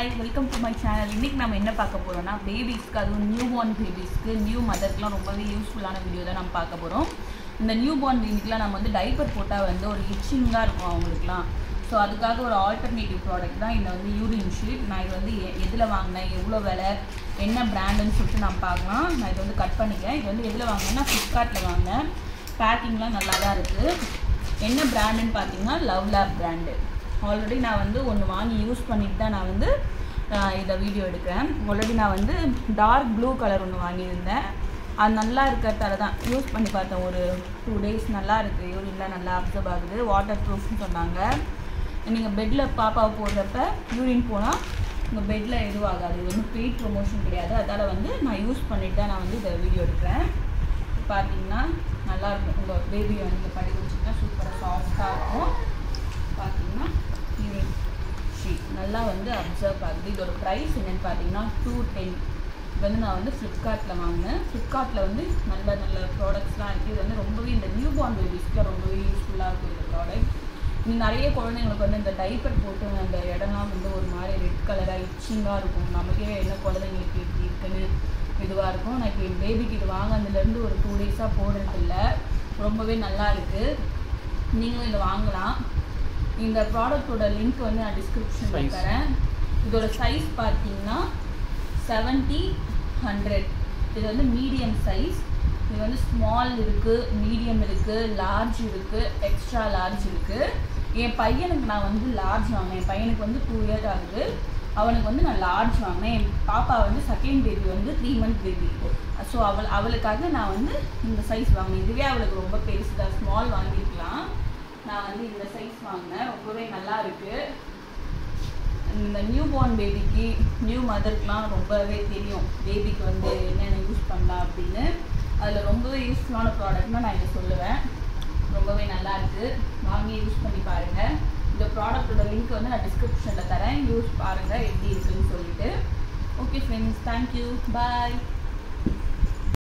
Hi welcome to my channel இன்றைக்கி நம்ம என்ன பார்க்க போகிறோம்னா பேபிஸ்க்கு அதுவும் நியூ பார்ன் பேபிஸ்க்கு நியூ மதர்க்குலாம் ரொம்பவே யூஸ்ஃபுல்லான வீடியோ தான் நம்ம பார்க்க போகிறோம் இந்த நியூ பார்ன் பேபிக்கெலாம் நம்ம வந்து டைப்பர் போட்டால் வந்து ஒரு இச்சிங்காக இருக்கும் அவங்களுக்குலாம் ஸோ அதுக்காக ஒரு ஆல்டர்னேட்டிவ் ப்ராடக்ட் தான் இந்த வந்து யூரின் ஷீட் நான் இது வந்து எ- எதில் வாங்கினேன் எவ்வளோ விலை என்ன பிராண்டுன்னு சொல்லிட்டு நான் பார்க்கலாம் நான் இது வந்து கட் பண்ணிக்கிறேன் இது வந்து எதில் வாங்கினேன்னா ஃப்ளிப்கார்ட்டில் வாங்கினேன் பேக்கிங்லாம் நல்லா தான் இருக்குது என்ன பிராண்டுன்னு பார்த்தீங்கன்னா லவ் லேப் பிராண்டு ஆல்ரெடி நான் வந்து ஒன்று வாங்கி யூஸ் பண்ணிட்டு தான் நான் வந்து ஆஹ், இதை வீடியோ எடுக்கிறேன் ஆல்ரெடி நான் வந்து டார்க் ப்ளூ கலர் ஒன்று வாங்கியிருந்தேன் அது நல்லா இருக்கிறதால தான் யூஸ் பண்ணி பார்த்தேன் ஒரு டூ டேஸ் நல்லா இருக்குது யூரின்லாம் நல்லா அப்சர்வ் ஆகுது வாட்டர் ப்ரூஃப்னு சொன்னாங்க நீங்கள் பெட்டில் பாப்பாவை போடுறப்ப யூரின் போனால் உங்கள் பெட்டில் எதுவும் ஆகாது இது வந்து பெய்ட் ப்ரொமோஷன் கிடையாது அதால் வந்து நான் யூஸ் பண்ணிட்டு தான் நான் வந்து இதை வீடியோ எடுக்கிறேன் பார்த்தீங்கன்னா நல்லா இருக்கும் உங்கள் பேபியை வந்து படிக்க வச்சிங்கன்னா சூப்பராக சாஃப்டாக இருக்கும் பார்த்தீங்கன்னா யூரின் ஷீட் நல்லா வந்து அப்சர்வ் ஆகுது இதோட ப்ரைஸ் என்னன்னு பார்த்தீங்கன்னா டூ டென் இது வந்து நான் வந்து ஃப்ளிப்கார்ட்டில் வாங்கினேன் ஃப்ளிப்கார்ட்டில் வந்து நல்ல நல்ல ப்ராடக்ட்ஸ்லாம் இருக்குது இது வந்து ரொம்பவே இந்த நியூ பார்ன் பேபிஸ்க்குலாம் ரொம்பவே யூஸ்ஃபுல்லாக இருக்கும் இந்த ப்ராடக்ட் நீ நிறைய குழந்தைங்களுக்கு வந்து இந்த டைப்பர் போட்டு அந்த இடம்லாம் வந்து ஒரு மாதிரி ரெட் கலராக இச்சிங்காக இருக்கும் நமக்கே என்ன குழந்தைங்களுக்கு இப்படி இருக்குன்னு இதுவாக இருக்கும் நான் இப்போ என் பேபிக்கு இது வாங்கினதுலேருந்து ஒரு டூ டேஸாக போடுறது இல்ல ரொம்பவே நல்லா இருக்குது நீங்களும் இதை வாங்கலாம் இந்த ப்ராடக்ட்டோட லிங்க் வந்து நான் டிஸ்கிரிப்ஷனில் Size. தரேன் இதோட சைஸ் பார்த்தீங்கன்னா செவன்ட்டி ஹண்ட்ரட் இது வந்து மீடியம் சைஸ் இது வந்து ஸ்மால் இருக்குது மீடியம் இருக்குது லார்ஜ் இருக்குது எக்ஸ்ட்ரா லார்ஜ் இருக்குது என் பையனுக்கு நான் வந்து லார்ஜ் வாங்கினேன் என் பையனுக்கு வந்து டூ இயர் ஆகுது அவனுக்கு வந்து நான் லார்ஜ் வாங்கினேன் என் பாப்பா வந்து செகண்ட் பேபி வந்து த்ரீ மந்த் பேபி ஸோ அவள் அவளுக்காக நான் வந்து இந்த சைஸ் வாங்கினேன் இதுவே அவளுக்கு ரொம்ப பெருசு தான் ஸ்மால் வாங்கியிருக்கலாம் நான் வந்து இந்த சைஸ் வாங்கினேன் ரொம்பவே நல்லா இருக்குது இந்த நியூ பார்ன் பேபிக்கு நியூ மதருக்குலாம் ரொம்பவே தெரியும் பேபிக்கு வந்து என்னென்ன யூஸ் பண்ணலாம் அப்படின்னு அதில் ரொம்பவே யூஸ்ஃபுல்லான ப்ராடக்ட்னா நான் இதை சொல்லுவேன் ரொம்பவே நல்லா இருக்குது வாங்கி யூஸ் பண்ணி பாருங்கள் இந்த ப்ராடக்ட்டோட லிங்க் வந்து நான் டிஸ்கிரிப்ஷனில் தரேன் யூஸ் பாருங்கள் எப்படி இருக்குன்னு சொல்லிட்டு ஓகே ஃப்ரெண்ட்ஸ் தேங்க்யூ பாய்